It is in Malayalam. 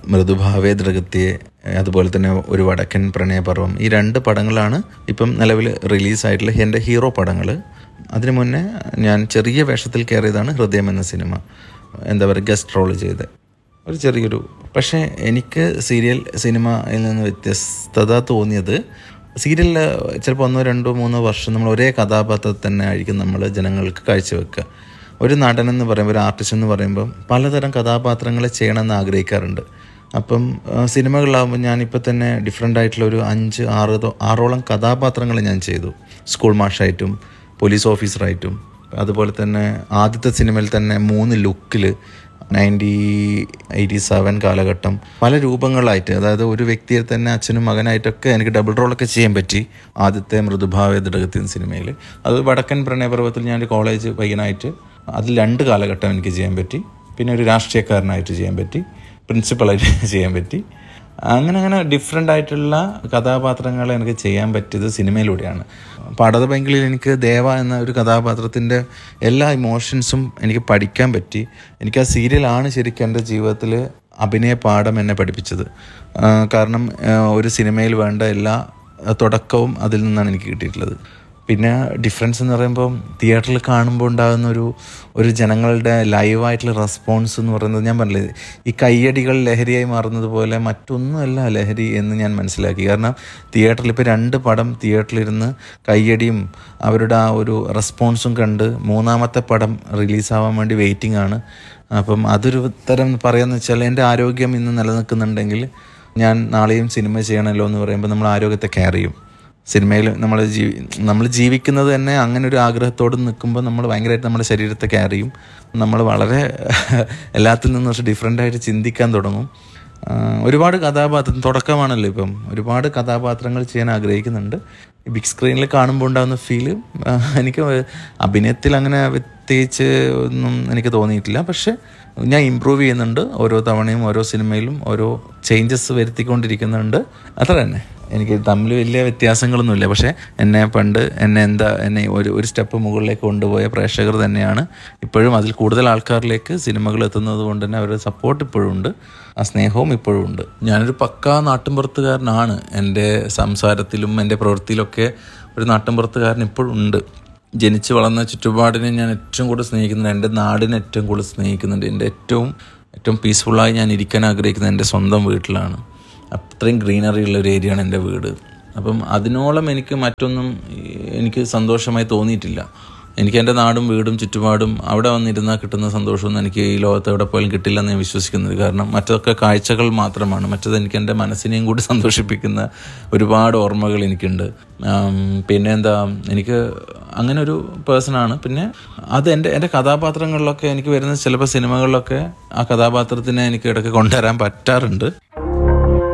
മൃദുഭാവേ ദൃഗത്തിയെ അതുപോലെ തന്നെ ഒരു വടക്കൻ പ്രണയപർവം ഈ രണ്ട് പടങ്ങളാണ് ഇപ്പം നിലവിൽ റിലീസായിട്ടുള്ള എൻ്റെ ഹീറോ പടങ്ങൾ അതിനു മുന്നേ ഞാൻ ചെറിയ വേഷത്തിൽ കയറിയതാണ് ഹൃദയം എന്ന സിനിമ എന്താ പറയുക ഗസ്റ്റ് റോൾ ചെയ്ത് ഒരു ചെറിയൊരു പക്ഷേ എനിക്ക് സീരിയൽ സിനിമയിൽ നിന്ന് വ്യത്യസ്തത തോന്നിയത് സീരിയലിൽ ചിലപ്പോൾ ഒന്നോ രണ്ടോ മൂന്നോ വർഷം നമ്മൾ ഒരേ കഥാപാത്രത്തെ തന്നെ ആയിരിക്കും നമ്മൾ ജനങ്ങൾക്ക് കാഴ്ചവെക്കുക ഒരു നടൻ എന്ന് പറയുമ്പോൾ ഒരു ആർട്ടിസ്റ്റ് എന്ന് പറയുമ്പോൾ പലതരം കഥാപാത്രങ്ങളെ ചെയ്യണമെന്ന് ആഗ്രഹിക്കാറുണ്ട് അപ്പം ആ, സിനിമകളിലാകുമ്പോൾ ഞാനിപ്പോൾ തന്നെ ഡിഫറെൻ്റ് ആയിട്ടുള്ള ഒരു അഞ്ച് ആറ് തോ- ആറോളം കഥാപാത്രങ്ങൾ ഞാൻ ചെയ്തു സ്കൂൾ മാഷായിട്ടും പോലീസ് ഓഫീസറായിട്ടും അതുപോലെ തന്നെ ആദ്യത്തെ സിനിമയിൽ തന്നെ മൂന്ന് ലുക്കിൽ നയൻറ്റി എയ്റ്റി സെവൻ കാലഘട്ടം പല രൂപങ്ങളായിട്ട് അതായത് ഒരു വ്യക്തിയെ തന്നെ അച്ഛനും മകനായിട്ടൊക്കെ എനിക്ക് ഡബിൾ റോളൊക്കെ ചെയ്യാൻ പറ്റി ആദ്യത്തെ മൃദുഭാവ ദൃഢത്തിൻ സിനിമയിൽ അത് വടക്കൻ പ്രണയപർവ്വത്തിൽ ഞാനൊരു കോളേജ് പയ്യനായിട്ട് അതിൽ രണ്ട് കാലഘട്ടം എനിക്ക് ചെയ്യാൻ പറ്റി പിന്നെ ഒരു രാഷ്ട്രീയക്കാരനായിട്ട് ചെയ്യാൻ പറ്റി പ്രിൻസിപ്പളായിട്ട് ചെയ്യാൻ പറ്റി അങ്ങനെ അങ്ങനെ ഡിഫറെൻ്റ് ആയിട്ടുള്ള കഥാപാത്രങ്ങൾ എനിക്ക് ചെയ്യാൻ പറ്റിയത് സിനിമയിലൂടെയാണ് പടത ബാങ്കിൽ എനിക്ക് ദേവ എന്ന ഒരു കഥാപാത്രത്തിൻ്റെ എല്ലാ ഇമോഷൻസും എനിക്ക് പഠിക്കാൻ പറ്റി എനിക്ക് ആ സീരിയലാണ് ശരിക്കും എൻ്റെ ജീവിതത്തിൽ അഭിനയ പാഠം എന്നെ പഠിപ്പിച്ചത് ആ, കാരണം ആ, ഒരു സിനിമയിൽ വേണ്ട എല്ലാ തുടക്കവും അതിൽ നിന്നാണ് എനിക്ക് കിട്ടിയിട്ടുള്ളത് പിന്നെ ഡിഫറൻസ് എന്ന് പറയുമ്പോൾ തിയേറ്ററിൽ കാണുമ്പോൾ ഉണ്ടാകുന്ന ഒരു ഒരു ജനങ്ങളുടെ ലൈവായിട്ടുള്ള റെസ്പോൺസ് എന്ന് പറയുന്നത് ഞാൻ പറഞ്ഞില്ലേ ഈ കയ്യടികൾ ലഹരിയായി മാറുന്നത് പോലെ മറ്റൊന്നുമല്ല ലഹരി എന്ന് ഞാൻ മനസ്സിലാക്കി കാരണം തിയേറ്ററിൽ ഇപ്പോൾ രണ്ട് പടം തിയേറ്ററിലിരുന്ന് കയ്യടിയും അവരുടെ ആ ഒരു റെസ്പോൺസും കണ്ട് മൂന്നാമത്തെ പടം റിലീസാവാൻ വേണ്ടി വെയിറ്റിംഗ് ആണ് അപ്പം അതൊരു തരം പറയാന്ന് വെച്ചാൽ എൻ്റെ ആരോഗ്യം ഇന്ന് നിലനിൽക്കുന്നുണ്ടെങ്കിൽ ഞാൻ നാളെയും സിനിമ ചെയ്യണമല്ലോ എന്ന് പറയുമ്പോൾ നമ്മൾ ആരോഗ്യത്തെ കെയർ ചെയ്യും സിനിമയിൽ നമ്മൾ ജീവി നമ്മൾ ജീവിക്കുന്നത് തന്നെ അങ്ങനെ ഒരു ആഗ്രഹത്തോട് നിൽക്കുമ്പോൾ നമ്മൾ ഭയങ്കരമായിട്ട് നമ്മുടെ ശരീരത്തെ കെയർ ചെയ്യും നമ്മൾ വളരെ എല്ലാത്തിൽ നിന്നും കുറച്ച് ഡിഫറെൻ്റ് ആയിട്ട് ചിന്തിക്കാൻ തുടങ്ങും ആ, ഒരുപാട് കഥാപാത്രം തുടക്കമാണല്ലോ ഇപ്പം ഒരുപാട് കഥാപാത്രങ്ങൾ ചെയ്യാൻ ആഗ്രഹിക്കുന്നുണ്ട് ഈ ബിഗ് സ്ക്രീനിൽ കാണുമ്പോൾ ഉണ്ടാകുന്ന ഫീല് എനിക്ക് അഭിനയത്തിൽ അങ്ങനെ പ്രത്യേകിച്ച് ഒന്നും എനിക്ക് തോന്നിയിട്ടില്ല പക്ഷെ ഞാൻ ഇമ്പ്രൂവ് ചെയ്യുന്നുണ്ട് ഓരോ തവണയും ഓരോ സിനിമയിലും ഓരോ ചേഞ്ചസ് വരുത്തിക്കൊണ്ടിരിക്കുന്നുണ്ട് അത്ര തന്നെ എനിക്ക് തമ്മിൽ വലിയ വ്യത്യാസങ്ങളൊന്നുമില്ല പക്ഷേ എന്നെ പണ്ട് എന്നെ എന്താ എന്നെ ഒരു ഒരു സ്റ്റെപ്പ് മുകളിലേക്ക് കൊണ്ടുപോയ പ്രേക്ഷകർ തന്നെയാണ് ഇപ്പോഴും അതിൽ കൂടുതൽ ആൾക്കാരിലേക്ക് സിനിമകൾ എത്തുന്നത് കൊണ്ട് തന്നെ അവരുടെ സപ്പോർട്ട് ഇപ്പോഴും ഉണ്ട് ആ സ്നേഹവും ഇപ്പോഴും ഉണ്ട് ഞാനൊരു പക്കാ നാട്ടിൻപുറത്തുകാരനാണ് എൻ്റെ സംസാരത്തിലും എൻ്റെ പ്രവൃത്തിയിലൊക്കെ ഒരു നാട്ടിൻപുറത്തുകാരൻ ഇപ്പോഴും ഉണ്ട് ജനിച്ച് വളർന്ന ചുറ്റുപാടിനെ ഞാൻ ഏറ്റവും കൂടുതൽ സ്നേഹിക്കുന്നുണ്ട് എൻ്റെ നാടിനെ ഏറ്റവും കൂടുതൽ സ്നേഹിക്കുന്നുണ്ട് എൻ്റെ ഏറ്റവും ഏറ്റവും പീസ്ഫുള്ളായി ഞാൻ ഇരിക്കാൻ ആഗ്രഹിക്കുന്നത് എൻ്റെ സ്വന്തം വീട്ടിലാണ് അത്രയും ഗ്രീനറി ഉള്ള ഒരു ഏരിയയാണ് എൻ്റെ വീട് അപ്പം അതിനോളം എനിക്ക് മറ്റൊന്നും ഈ, എനിക്ക് സന്തോഷമായി തോന്നിയിട്ടില്ല എനിക്ക് എൻ്റെ നാടും വീടും ചുറ്റുപാടും അവിടെ വന്നിരുന്നാൽ കിട്ടുന്ന സന്തോഷമൊന്നും എനിക്ക് ഈ ലോകത്ത് എവിടെ പോലും കിട്ടില്ല എന്ന് ഞാൻ വിശ്വസിക്കുന്നത് കാരണം മറ്റതൊക്കെ കാഴ്ചകൾ മാത്രമാണ് മറ്റത് എനിക്ക് എൻ്റെ മനസ്സിനെയും കൂടി സന്തോഷിപ്പിക്കുന്ന ഒരുപാട് ഓർമ്മകൾ എനിക്കുണ്ട് ആം, പിന്നെ എന്താ എനിക്ക് അങ്ങനെ ഒരു പേഴ്സണാണ് പിന്നെ അത് എൻ്റെ എൻ്റെ കഥാപാത്രങ്ങളിലൊക്കെ എനിക്ക് വരുന്ന ചിലപ്പോൾ സിനിമകളിലൊക്കെ ആ കഥാപാത്രത്തിനെ എനിക്ക് ഇടയ്ക്ക് കൊണ്ടുവരാൻ പറ്റാറുണ്ട്